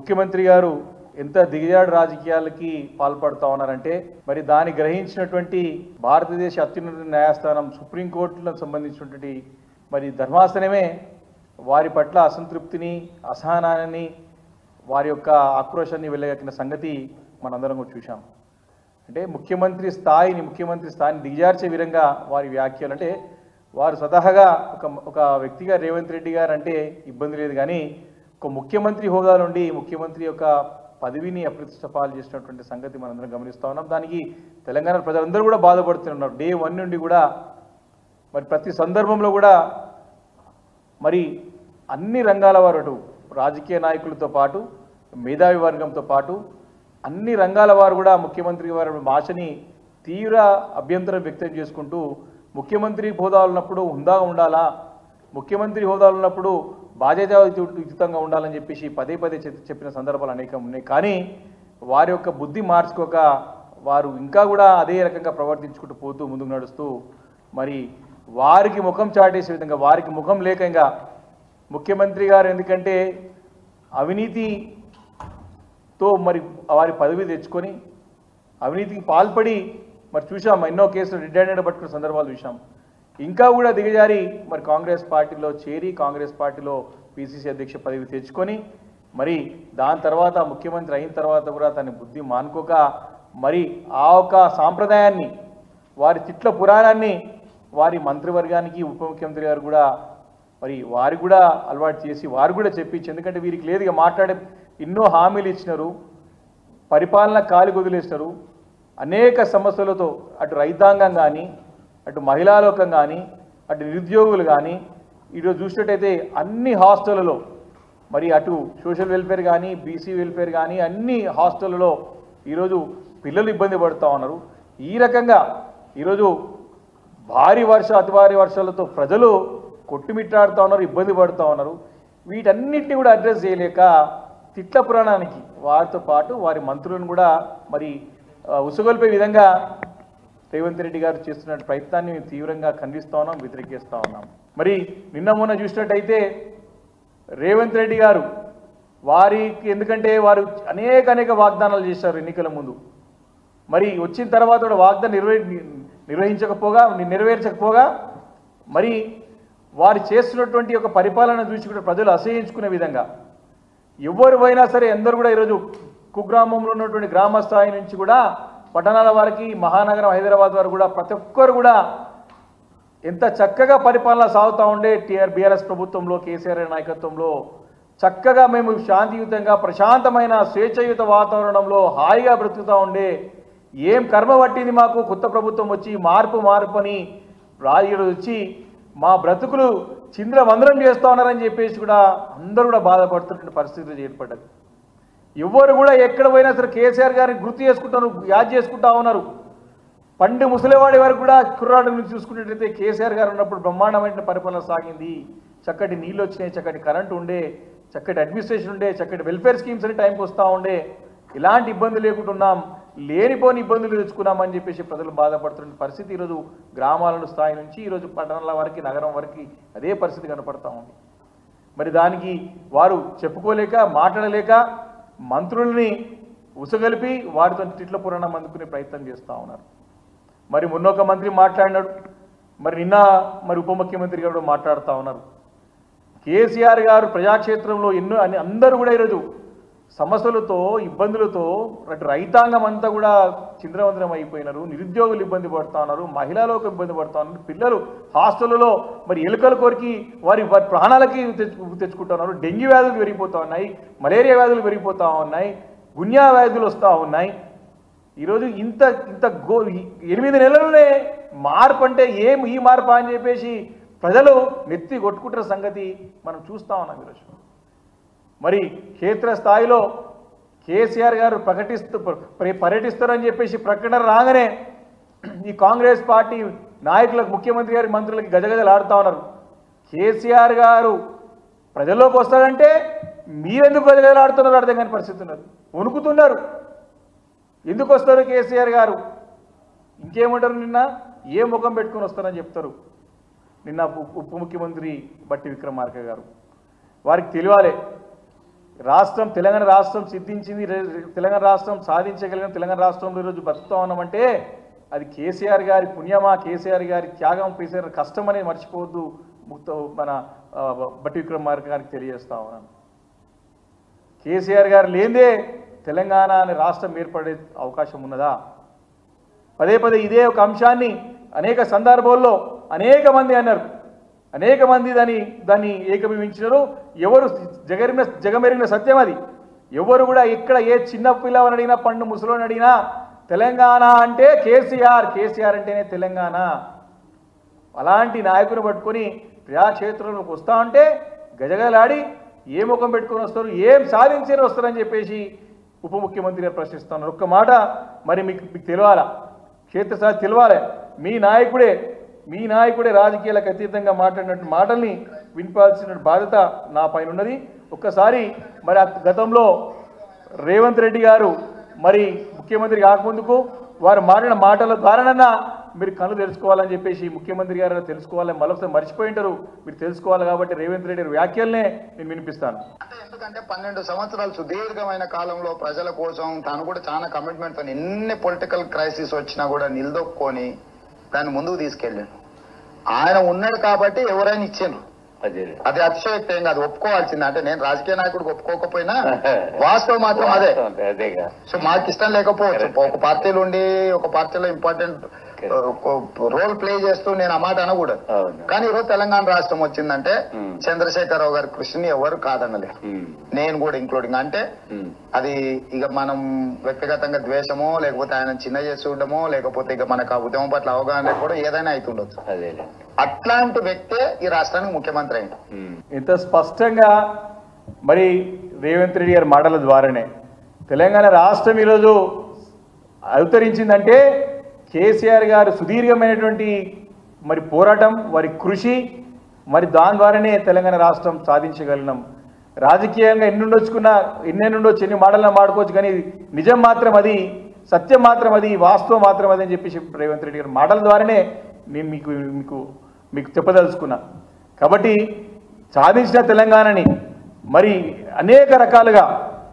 ముఖ్యమంత్రి గారు ఎంత దిగజాడు రాజకీయాలకి పాల్పడుతా ఉన్నారంటే మరి దాన్ని గ్రహించినటువంటి భారతదేశ అత్యున్నత న్యాయస్థానం సుప్రీంకోర్టులకు సంబంధించినటువంటి మరి ధర్మాసనమే వారి పట్ల అసంతృప్తిని అసహనాన్ని వారి యొక్క ఆక్రోశాన్ని వెళ్ళగక్కిన సంగతి మనందరం కూడా చూశాం అంటే ముఖ్యమంత్రి స్థాయిని ముఖ్యమంత్రి స్థాయిని దిగజార్చే విధంగా వారి వ్యాఖ్యలు అంటే వారు స్వతహాగా ఒక ఒక వ్యక్తిగా రేవంత్ రెడ్డి గారు అంటే ఇబ్బంది లేదు కానీ ఒక ముఖ్యమంత్రి హోదా నుండి ముఖ్యమంత్రి యొక్క పదవిని అప్రతిష్ట పాలు చేసినటువంటి సంగతి మనందరం గమనిస్తూ ఉన్నాం దానికి తెలంగాణ ప్రజలందరూ కూడా బాధపడుతున్నారు డే వన్ నుండి కూడా మరి ప్రతి సందర్భంలో కూడా మరి అన్ని రంగాల వారు అటు రాజకీయ నాయకులతో పాటు మేధావి వర్గంతో పాటు అన్ని రంగాల వారు కూడా ముఖ్యమంత్రి వారి భాషని తీవ్ర అభ్యంతరం వ్యక్తం చేసుకుంటూ ముఖ్యమంత్రి హోదా ఉన్నప్పుడు హుందాగా ఉండాలా ముఖ్యమంత్రి హోదాలో ఉన్నప్పుడు బాధ్యతాయుతంగా ఉండాలని చెప్పేసి పదే పదే చెప్- చెప్పిన సందర్భాలు అనేకం ఉన్నాయి కానీ వారి యొక్క బుద్ధి మార్చుకోక వారు ఇంకా కూడా అదే రకంగా ప్రవర్తించుకుంటూ పోతూ ముందుకు నడుస్తూ మరి వారికి ముఖం చాటేసే విధంగా వారికి ముఖం లేక ఇంకా ముఖ్యమంత్రి గారు ఎందుకంటే అవినీతితో మరి వారి పదవి తెచ్చుకొని అవినీతికి పాల్పడి మరి చూసాం ఎన్నో కేసులు రిటైర్డ్ పట్టుకున్న సందర్భాలు చూసాం ఇంకా కూడా దిగజారి మరి కాంగ్రెస్ పార్టీలో చేరి కాంగ్రెస్ పార్టీలో పిసిసి అధ్యక్ష పదవి తెచ్చుకొని మరి దాని తర్వాత ముఖ్యమంత్రి అయిన తర్వాత కూడా తన బుద్ధి మానుకోక మరి ఆ ఒక సాంప్రదాయాన్ని వారి తిట్ల పురాణాన్ని వారి మంత్రివర్గానికి ఉప ముఖ్యమంత్రి గారు కూడా మరి వారు కూడా అలవాటు చేసి వారు కూడా చెప్పించి ఎందుకంటే వీరికి లేదు ఇక మాట్లాడే ఎన్నో హామీలు ఇచ్చినారు పరిపాలన కాలి వదిలేసినారు అనేక సమస్యలతో అటు రైతాంగం కానీ అటు మహిళా లోకం కానీ అటు నిరుద్యోగులు కానీ ఈరోజు చూసినట్టయితే అన్ని హాస్టళ్లలో మరి అటు సోషల్ వెల్ఫేర్ కానీ బీసీ వెల్ఫేర్ కానీ అన్ని హాస్టళ్లలో ఈరోజు పిల్లలు ఇబ్బంది పడుతూ ఉన్నారు ఈ రకంగా ఈరోజు భారీ వర్ష అతి భారీ వర్షాలతో ప్రజలు కొట్టుమిట్టాడుతూ ఉన్నారు ఇబ్బంది పడుతూ ఉన్నారు వీటన్నిటిని కూడా అడ్రస్ చేయలేక తిట్ల పురాణానికి వారితో పాటు వారి మంత్రులను కూడా మరి ఆ, ఉసుగొల్పే విధంగా రేవంత్ రెడ్డి గారు చేస్తున్న ప్రయత్నాన్ని మేము తీవ్రంగా ఖండిస్తూ ఉన్నాం వ్యతిరేకిస్తూ ఉన్నాం మరి నిన్న మొన్న చూసినట్టయితే రేవంత్ రెడ్డి గారు వారికి ఎందుకంటే వారు అనేక అనేక వాగ్దానాలు చేశారు ఎన్నికల ముందు మరి వచ్చిన తర్వాత కూడా వాగ్దానం నిర్వహి నిర్వహించకపోగా నెరవేర్చకపోగా మరి వారు చేస్తున్నటువంటి ఒక పరిపాలన చూసి కూడా ప్రజలు అసహించుకునే విధంగా ఎవరు పోయినా సరే అందరూ కూడా ఈరోజు కుగ్రామంలో ఉన్నటువంటి గ్రామ స్థాయి నుంచి కూడా పట్టణాల వారికి మహానగరం హైదరాబాద్ వారు కూడా ప్రతి ఒక్కరు కూడా ఎంత చక్కగా పరిపాలన సాగుతూ ఉండే టీఆర్ బీఆర్ఎస్ ప్రభుత్వంలో కేసీఆర్ నాయకత్వంలో చక్కగా మేము శాంతియుతంగా ప్రశాంతమైన స్వేచ్ఛయుత వాతావరణంలో హాయిగా బ్రతుకుతూ ఉండే ఏం కర్మ పట్టింది మాకు కొత్త ప్రభుత్వం వచ్చి మార్పు మార్పు అని రాజులు వచ్చి మా బ్రతుకులు చింద్రవందరం చేస్తూ ఉన్నారని చెప్పేసి కూడా అందరూ కూడా బాధపడుతున్న పరిస్థితి ఏర్పడ్డది ఎవరు కూడా ఎక్కడ పోయినా సరే కేసీఆర్ గారిని గుర్తు చేసుకుంటారు యాద్ చేసుకుంటా ఉన్నారు పండు ముసలివాడి వరకు కూడా కుర్రాడు నుంచి చూసుకున్నట్లయితే కేసీఆర్ గారు ఉన్నప్పుడు బ్రహ్మాండమైన పరిపాలన సాగింది చక్కటి నీళ్ళు వచ్చినాయి చక్కటి కరెంట్ ఉండే చక్కటి అడ్మినిస్ట్రేషన్ ఉండే చక్కటి వెల్ఫేర్ స్కీమ్స్ అని టైంకి వస్తూ ఉండే ఇలాంటి ఇబ్బంది లేకుండా ఉన్నాం లేనిపోని ఇబ్బందులు తెచ్చుకున్నామని చెప్పేసి ప్రజలు బాధపడుతున్న పరిస్థితి ఈరోజు గ్రామాల స్థాయి నుంచి ఈరోజు పట్టణాల వరకు నగరం వరకు అదే పరిస్థితి కనపడతా ఉంది మరి దానికి వారు చెప్పుకోలేక మాట్లాడలేక మంత్రుల్ని ఉసగలిపి వారితో తిట్ల పురాణం అందుకునే ప్రయత్నం చేస్తూ ఉన్నారు మరి మొన్న ఒక మంత్రి మాట్లాడినాడు మరి నిన్న మరి ఉప ముఖ్యమంత్రి గారు కూడా మాట్లాడుతూ ఉన్నారు కేసీఆర్ గారు ప్రజాక్షేత్రంలో ఎన్నో అని అందరూ కూడా ఈరోజు సమస్యలతో ఇబ్బందులతో అటు రైతాంగం అంతా కూడా చింద్రవందనం అయిపోయినారు నిరుద్యోగులు ఇబ్బంది పడుతా ఉన్నారు మహిళలకు ఇబ్బంది పడుతా ఉన్నారు పిల్లలు హాస్టళ్లలో మరి ఎలుకల కొరికి వారి వారి ప్రాణాలకి తెచ్చు తెచ్చుకుంటున్నారు డెంగ్యూ వ్యాధులు పెరిగిపోతూ ఉన్నాయి మలేరియా వ్యాధులు పెరిగిపోతూ ఉన్నాయి గున్యా వ్యాధులు వస్తూ ఉన్నాయి ఈరోజు ఇంత ఇంత గో ఎనిమిది నెలలనే మార్పు అంటే ఏం ఈ మార్పు అని చెప్పేసి ప్రజలు నెత్తి కొట్టుకుంటున్న సంగతి మనం చూస్తా ఉన్నాం ఈరోజు మరి క్షేత్ర స్థాయిలో కేసీఆర్ గారు ప్రకటిస్తూ ప- పర్యటిస్తారని చెప్పేసి ప్రకటన రాగానే ఈ కాంగ్రెస్ పార్టీ నాయకులకు ముఖ్యమంత్రి గారి మంత్రులకి గజగజలు ఆడుతా ఉన్నారు కేసీఆర్ గారు ప్రజల్లోకి వస్తాడంటే మీరెందుకు గజగజలు ఆడుతున్నారు అర్థం కాని పరిస్థితి ఉన్నారు వణుకుతున్నారు ఎందుకు వస్తారు కేసీఆర్ గారు ఇంకేమంటారు నిన్న ఏ ముఖం పెట్టుకొని వస్తారని చెప్తారు నిన్న ఉప ఉప ముఖ్యమంత్రి బట్టి విక్రమార్క గారు వారికి తెలియాలి రాష్ట్రం తెలంగాణ రాష్ట్రం సిద్ధించింది రే- రే- తెలంగాణ రాష్ట్రం సాధించగలిగిన తెలంగాణ రాష్ట్రంలో ఈరోజు బతుకుతా ఉన్నామంటే అది కేసీఆర్ గారి పుణ్యమా కేసీఆర్ గారి త్యాగం కేసీఆర్ కష్టం అనేది మర్చిపోవద్దు ముక్త మన ఆ, బట్టి విక్రమార్క గారికి తెలియజేస్తా ఉన్నాను కేసీఆర్ గారు లేదే తెలంగాణ అనే రాష్ట్రం ఏర్పడే అవకాశం ఉన్నదా పదే పదే ఇదే ఒక అంశాన్ని అనేక సందర్భాల్లో అనేక మంది అన్నారు అనేక మంది దాన్ని దాన్ని ఏకీభవించినారు ఎవరు జగరిన జగమెరిగిన సత్యం అది ఎవరు కూడా ఇక్కడ ఏ చిన్న పిల్లవని అడిగినా పండు ముసలోని అడిగినా తెలంగాణ అంటే కేసీఆర్ కేసీఆర్ అంటేనే తెలంగాణ అలాంటి నాయకుని పట్టుకొని ప్రజాక్షేత్రంలోకి వస్తా ఉంటే గజగలాడి ఏ ముఖం పెట్టుకొని వస్తారు ఏం సాధించారు వస్తారని చెప్పేసి ఉప ముఖ్యమంత్రి గారు ప్రశ్నిస్తున్నారు ఒక్క మాట మరి మీకు మీకు తెలియాలా క్షేత్రస్థాయి తెలియాలి మీ నాయకుడే మీ నాయకుడే రాజకీయాలకు అతీతంగా మాట్లాడినట్టు మాటల్ని వినిపాల్సిన బాధ్యత నా పైన ఉన్నది ఒక్కసారి మరి ఆ గతంలో రేవంత్ రెడ్డి గారు మరి ముఖ్యమంత్రి కాకముందుకు వారు మాట్లాడిన మాటల ద్వారానన్నా మీరు కళ్ళు తెలుసుకోవాలని చెప్పేసి ముఖ్యమంత్రి గారు తెలుసుకోవాలని మరొకసారి మర్చిపోయి ఉంటారు మీరు తెలుసుకోవాలి కాబట్టి రేవంత్ రెడ్డి గారి వ్యాఖ్యలనే నేను వినిపిస్తాను అంటే ఎందుకంటే పన్నెండు సంవత్సరాలు సుదీర్ఘమైన కాలంలో ప్రజల కోసం తాను కూడా చాలా కమిట్మెంట్ తో ఎన్ని పొలిటికల్ క్రైసిస్ వచ్చినా కూడా నిలదొక్కుని దాన్ని ముందుకు తీసుకెళ్ళాను ఆయన ఉన్నాడు కాబట్టి ఎవరైనా ఇచ్చాను అదే అది అతిశయోక్తి ఏం కాదు ఒప్పుకోవాల్సింది అంటే నేను రాజకీయ నాయకుడికి ఒప్పుకోకపోయినా వాస్తవం మాత్రం అదే అదేగా సో మాకు ఇష్టం లేకపోవచ్చు ఒక పార్టీలో ఉండి ఒక పార్టీలో ఇంపార్టెంట్ రోల్ ప్లే చేస్తూ నేను ఆ మాట అనకూడదు అవును కానీ ఈరోజు తెలంగాణ రాష్ట్రం వచ్చిందంటే Hmm. చంద్రశేఖరరావు గారి కృషిని ఎవరు కాదనలేరు ఉమ్, నేను కూడా ఇంక్లూడింగ్ అంటే ఉమ్, అది ఇక మనం వ్యక్తిగతంగా ద్వేషమో లేకపోతే ఆయన చిన్న చేసి చూడడమో లేకపోతే ఇక మనకు ఆ ఉద్యమం పట్ల అవగాహన లేకపోవడం ఏదైనా అవుతుండొచ్చు అదేలే అట్లాంటి వ్యక్తే ఈ రాష్ట్రానికి ముఖ్యమంత్రి అయింది ఉమ్, ఇంత స్పష్టంగా మరి రేవంత్ రెడ్డి గారి మాటల ద్వారానే తెలంగాణ రాష్ట్రం ఈరోజు అవతరించిందంటే కేసీఆర్ గారు సుదీర్ఘమైనటువంటి మరి పోరాటం వారి కృషి మరి దాని ద్వారానే తెలంగాణ రాష్ట్రం సాధించగలిగినాం రాజకీయంగా ఎన్ని ఉండొచ్చుకున్నా ఎన్నెన్ని ఉండొచ్చు ఎన్ని మాటలను మాడుకోవచ్చు కానీ నిజం మాత్రం అది సత్యం మాత్రం అది వాస్తవం మాత్రం అది అని చెప్పేసి రేవంత్ రెడ్డి గారి మాటల ద్వారానే నేను మీకు మీకు మీకు చెప్పదలుచుకున్నా కాబట్టి సాధించిన తెలంగాణని మరి అనేక రకాలుగా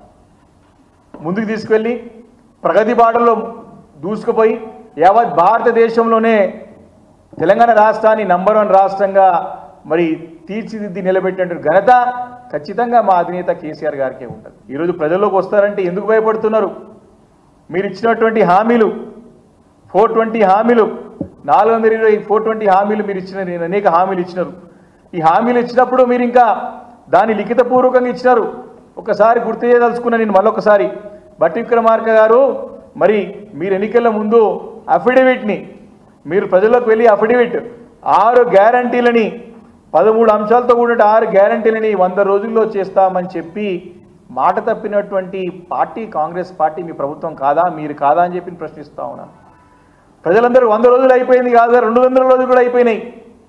ముందుకు తీసుకువెళ్ళి ప్రగతి బాటలో దూసుకుపోయి యావత్ భారతదేశంలోనే తెలంగాణ రాష్ట్రాన్ని నంబర్ వన్ రాష్ట్రంగా మరి తీర్చిదిద్ది నిలబెట్టినటువంటి ఘనత ఖచ్చితంగా మా అధినేత కేసీఆర్ గారికే ఉంటుంది ఈరోజు ప్రజల్లోకి వస్తారంటే ఎందుకు భయపడుతున్నారు మీరు ఇచ్చినటువంటి హామీలు ఫోర్ ట్వంటీ హామీలు నాలుగు వందల ఇరవై ఫోర్ ట్వంటీ హామీలు మీరు ఇచ్చిన నేను అనేక హామీలు ఇచ్చినారు ఈ హామీలు ఇచ్చినప్పుడు మీరు ఇంకా దాన్ని లిఖితపూర్వకంగా ఇచ్చినారు ఒకసారి గుర్తు చేయదలుచుకున్న నేను మళ్ళొకసారి బట్టి విక్రమార్క గారు మరి మీరు ఎన్నికల ముందు అఫిడవిట్ని మీరు ప్రజల్లోకి వెళ్ళి అఫిడవిట్ ఆరు గ్యారంటీలని పదమూడు అంశాలతో కూడిన ఆరు గ్యారంటీలని వంద రోజుల్లో చేస్తామని చెప్పి మాట తప్పినటువంటి పార్టీ కాంగ్రెస్ పార్టీ మీ ప్రభుత్వం కాదా మీరు కాదా అని చెప్పి ప్రశ్నిస్తా ఉన్నాను ప్రజలందరూ వంద రోజులు అయిపోయింది కాదు రెండు వందల రోజులు కూడా అయిపోయినాయి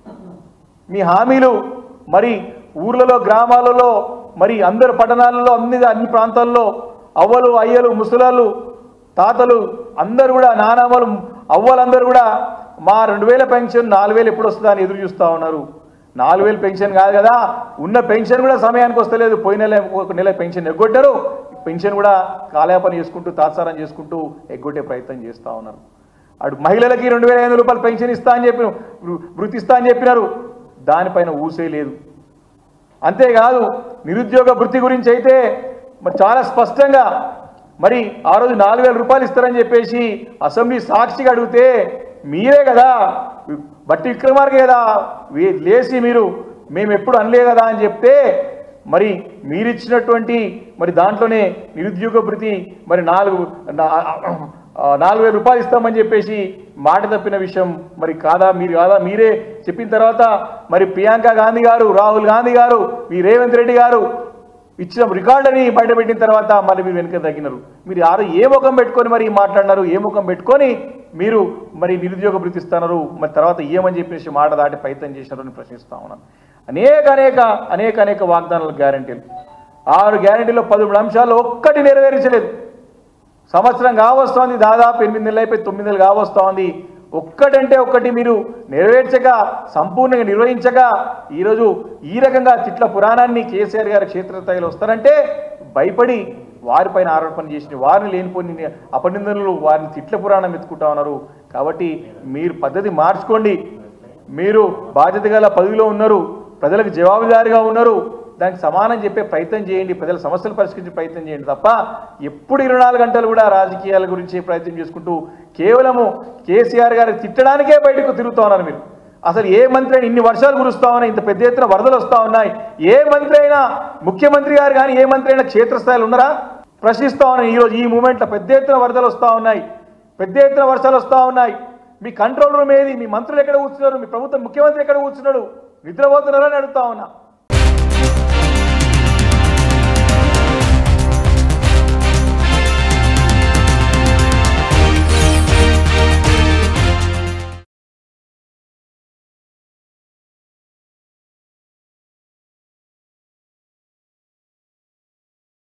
మీ హామీలు మరి ఊర్లలో గ్రామాలలో మరి అందరు పట్టణాలలో అన్ని అన్ని ప్రాంతాల్లో అవ్వలు అయ్యలు ముసలాలు తాతలు అందరూ కూడా నానమ్మలు అవ్వలందరూ కూడా మా రెండు వేల పెన్షన్ నాలుగు వేలు ఎప్పుడు వస్తుందా అని ఎదురు చూస్తూ ఉన్నారు నాలుగు వేలు పెన్షన్ కాదు కదా ఉన్న పెన్షన్ కూడా సమయానికి వస్తలేదు పోయిన నెల ఒక నెల పెన్షన్ ఎగ్గొట్టారు పెన్షన్ కూడా కాలయాపన చేసుకుంటూ తాత్సారం చేసుకుంటూ ఎగ్గొట్టే ప్రయత్నం చేస్తూ ఉన్నారు అటు మహిళలకి రెండు వేల ఐదు రూపాయలు పెన్షన్ ఇస్తా అని చెప్పి వృ- వృత్తి ఇస్తా అని చెప్పినారు దానిపైన ఊసే లేదు అంతేకాదు నిరుద్యోగ వృత్తి గురించి అయితే మరి చాలా స్పష్టంగా మరి ఆ రోజు నాలుగు వేల రూపాయలు ఇస్తారని చెప్పేసి అసెంబ్లీ సాక్షిగా అడిగితే మీరే కదా బట్టి విక్రమార్క కదా వే- లేచి మీరు మేము ఎప్పుడు అనలే కదా అని చెప్తే మరి మీరిచ్చినటువంటి మరి దాంట్లోనే నిరుద్యోగ భృతి మరి నాలుగు నా- ఆ, నాలుగు వేల రూపాయలు ఇస్తామని చెప్పేసి మాట తప్పిన విషయం మరి కాదా మీరు కాదా మీరే చెప్పిన తర్వాత మరి ప్రియాంక గాంధీ గారు రాహుల్ గాంధీ గారు మీ రేవంత్ రెడ్డి గారు ఇచ్చిన రికార్డుని బయటపెట్టిన తర్వాత మరి మీరు వెనుక తగ్గినారు మీరు ఆరు ఏ ముఖం పెట్టుకొని మరి మాట్లాడినారు ఏ ముఖం పెట్టుకొని మీరు మరి నిరుద్యోగ భృతి ఇస్తున్నారు మరి తర్వాత ఏమని చెప్పేసి మాట దాటి ప్రయత్నం చేసినారు అని ప్రశ్నిస్తా ఉన్నాను అనేక అనేక అనేక అనేక వాగ్దానాలు గ్యారంటీలు ఆరు గ్యారంటీలో పదమూడు అంశాలు ఒక్కటి నెరవేర్చలేదు సంవత్సరం కావస్తోంది దాదాపు ఎనిమిది నెలలు అయిపోయి తొమ్మిది నెలలు కావస్తోంది ఒక్కటంటే ఒక్కటి మీరు నెరవేర్చక సంపూర్ణంగా నిర్వహించక ఈరోజు ఈ రకంగా తిట్ల పురాణాన్ని కేసీఆర్ గారి క్షేత్రస్థాయిలో వస్తారంటే భయపడి వారిపైన ఆరోపణ చేసిన వారిని లేనిపోని అపనిందనలు వారిని తిట్ల పురాణం ఎత్తుకుంటా ఉన్నారు కాబట్టి మీరు పద్ధతి మార్చుకోండి మీరు బాధ్యత గల పదవిలో ఉన్నారు ప్రజలకు జవాబుదారీగా ఉన్నారు దానికి సమానం చెప్పే ప్రయత్నం చేయండి ప్రజల సమస్యలు పరిష్కరించే ప్రయత్నం చేయండి తప్ప ఎప్పుడు ఇరవై నాలుగు గంటలు కూడా రాజకీయాల గురించి ప్రయత్నం చేసుకుంటూ కేవలము కేసీఆర్ గారిని తిట్టడానికే బయటకు తిరుగుతూ ఉన్నారు మీరు అసలు ఏ మంత్రి అయినా ఇన్ని వర్షాలు కురుస్తా ఉన్నాయి ఇంత పెద్ద ఎత్తున వరదలు వస్తూ ఉన్నాయి ఏ మంత్రి అయినా ముఖ్యమంత్రి గారు కానీ ఏ మంత్రి అయినా క్షేత్రస్థాయిలో ఉన్నారా ప్రశ్నిస్తా ఉన్నాయి ఈరోజు ఈ మూమెంట్లో పెద్ద ఎత్తున వరదలు వస్తూ ఉన్నాయి పెద్ద ఎత్తున వర్షాలు వస్తూ ఉన్నాయి మీ కంట్రోల్ రూమ్ ఏది మీ మంత్రులు ఎక్కడ కూర్చున్నారు మీ ప్రభుత్వం ముఖ్యమంత్రి ఎక్కడ కూర్చున్నాడు నిద్రపోతున్నారని అడుగుతా ఉన్నా